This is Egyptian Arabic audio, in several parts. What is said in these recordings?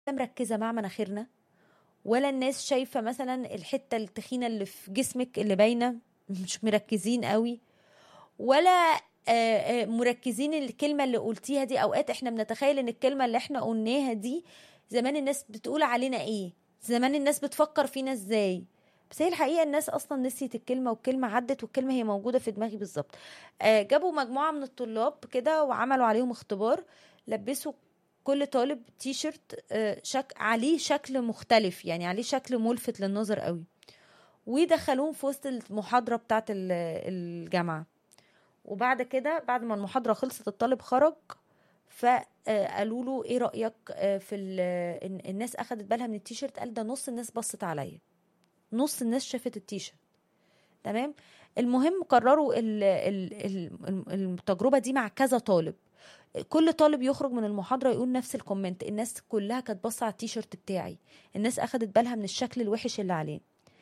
مركزه مع مناخيرنا ولا الناس شايفه مثلا الحته التخينه اللي في جسمك اللي باينه مش مركزين قوي ولا آه، آه، مركزين الكلمه اللي قلتيها دي اوقات احنا بنتخيل ان الكلمه اللي احنا قلناها دي زمان الناس بتقول علينا ايه زمان الناس بتفكر فينا ازاي بس هي الحقيقه الناس اصلا نسيت الكلمه والكلمه عدت والكلمه هي موجوده في دماغي بالظبط آه، جابوا مجموعه من الطلاب كده وعملوا عليهم اختبار لبسوا كل طالب تي شيرت آه، شك... عليه شكل مختلف يعني عليه شكل ملفت للنظر قوي ودخلوهم في وسط المحاضره بتاعت ال- الجامعه وبعد كده بعد ما المحاضره خلصت الطالب خرج فقالوا له ايه رايك آه، في ال- إن الناس اخدت بالها من التيشيرت قال ده نص الناس بصت عليا نص الناس شافت التيشيرت تمام المهم قرروا ال- ال- ال- التجربه دي مع كذا طالب كل طالب يخرج من المحاضره يقول نفس الكومنت الناس كلها كانت باصه على التيشيرت بتاعي الناس اخدت بالها من الشكل الوحش اللي عليه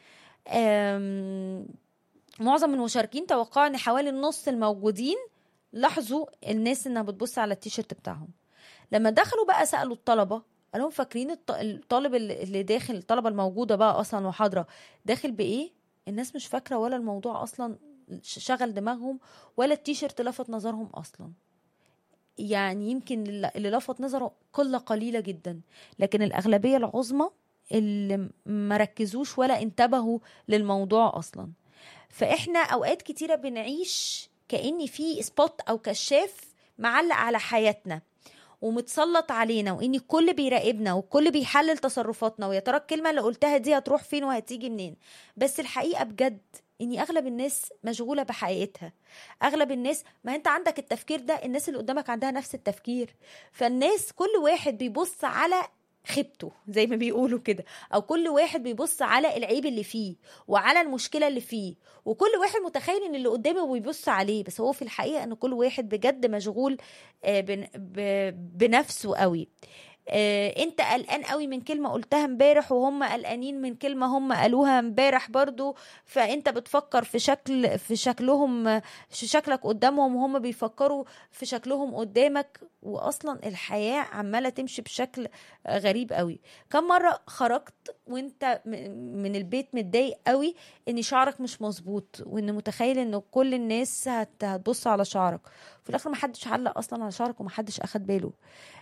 أم، معظم المشاركين توقعوا ان حوالي النص الموجودين لاحظوا الناس انها بتبص على التيشيرت بتاعهم لما دخلوا بقى سالوا الطلبه قالوا فاكرين الط- الطالب اللي اللي داخل الطلبه الموجوده بقى اصلا المحاضره داخل بايه الناس مش فاكره ولا الموضوع اصلا ش- شغل دماغهم ولا التيشيرت لفت نظرهم اصلا يعني يمكن اللي اللي لفت نظره قله قليله جدا لكن الاغلبيه العظمى اللي ما ركزوش ولا انتبهوا للموضوع اصلا فاحنا اوقات كتيره بنعيش كأن في سبوت او كشاف معلق على حياتنا ومتسلط علينا وان الكل بيراقبنا والكل بيحلل تصرفاتنا ويا ترى الكلمه اللي قلتها دي هتروح فين وهتيجي منين بس الحقيقه بجد اني اغلب الناس مشغوله بحقيقتها اغلب الناس ما انت عندك التفكير ده الناس اللي قدامك عندها نفس التفكير فالناس كل واحد بيبص على خيبته زي ما بيقولوا كده او كل واحد بيبص على العيب اللي فيه وعلى المشكله اللي فيه وكل واحد متخيل ان اللي قدامه بيبص عليه بس هو في الحقيقه ان كل واحد بجد مشغول آه، بن- ب- بنفسه قوي آه، انت قلقان قوي من كلمه قلتها امبارح وهم قلقانين من كلمه هم قالوها امبارح برضو فانت بتفكر في شكل في شكلهم في شكلك قدامهم وهم بيفكروا في شكلهم قدامك واصلا الحياه عماله تمشي بشكل غريب قوي كم مره خرجت وانت م- من البيت متضايق قوي ان شعرك مش مظبوط وان متخيل ان كل الناس هت- هتبص على شعرك في الاخر محدش علق اصلا على شعرك ومحدش اخد باله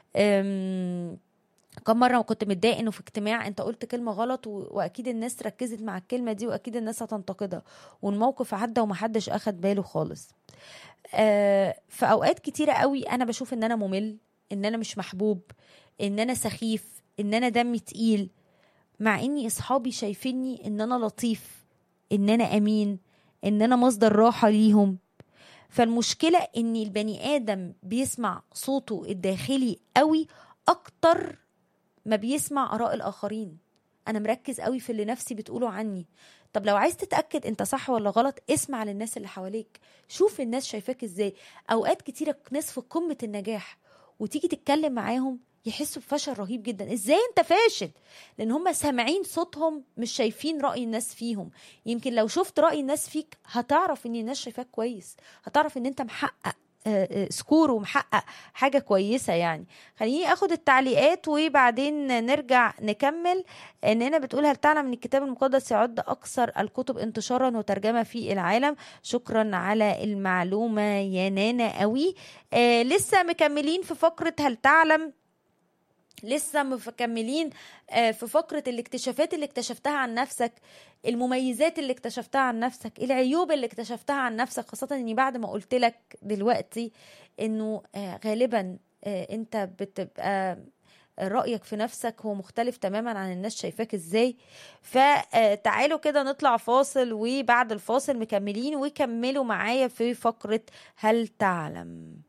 أم، كم مرة كنت متضايق انه في اجتماع انت قلت كلمة غلط و... واكيد الناس ركزت مع الكلمة دي واكيد الناس هتنتقدها والموقف عدى ومحدش اخد باله خالص آه في اوقات كتيرة قوي انا بشوف ان انا ممل ان انا مش محبوب ان انا سخيف ان انا دمي تقيل مع اني اصحابي شايفيني ان انا لطيف ان انا امين ان انا مصدر راحة ليهم فالمشكلة ان البني ادم بيسمع صوته الداخلي قوي اكتر ما بيسمع اراء الاخرين انا مركز قوي في اللي نفسي بتقوله عني طب لو عايز تتاكد انت صح ولا غلط اسمع للناس اللي حواليك شوف الناس شايفاك ازاي اوقات كتيره ناس في قمه النجاح وتيجي تتكلم معاهم يحسوا بفشل رهيب جدا ازاي انت فاشل لان هم سامعين صوتهم مش شايفين راي الناس فيهم يمكن لو شفت راي الناس فيك هتعرف ان الناس شايفاك كويس هتعرف ان انت محقق آه، آه، سكور ومحقق حاجه كويسه يعني خليني اخد التعليقات وبعدين نرجع نكمل اننا بتقول هل تعلم ان الكتاب المقدس يعد اكثر الكتب انتشارا وترجمه في العالم شكرا على المعلومه يا نانا قوي آه لسه مكملين في فقره هل تعلم لسه مكملين آه، في فقرة الاكتشافات اللي اكتشفتها عن نفسك المميزات اللي اكتشفتها عن نفسك العيوب اللي اكتشفتها عن نفسك خاصة اني بعد ما قلت لك دلوقتي انه آه، غالبا آه، انت بتبقى رأيك في نفسك هو مختلف تماما عن الناس شايفاك ازاي فتعالوا كده نطلع فاصل وبعد الفاصل مكملين وكملوا معايا في فقرة هل تعلم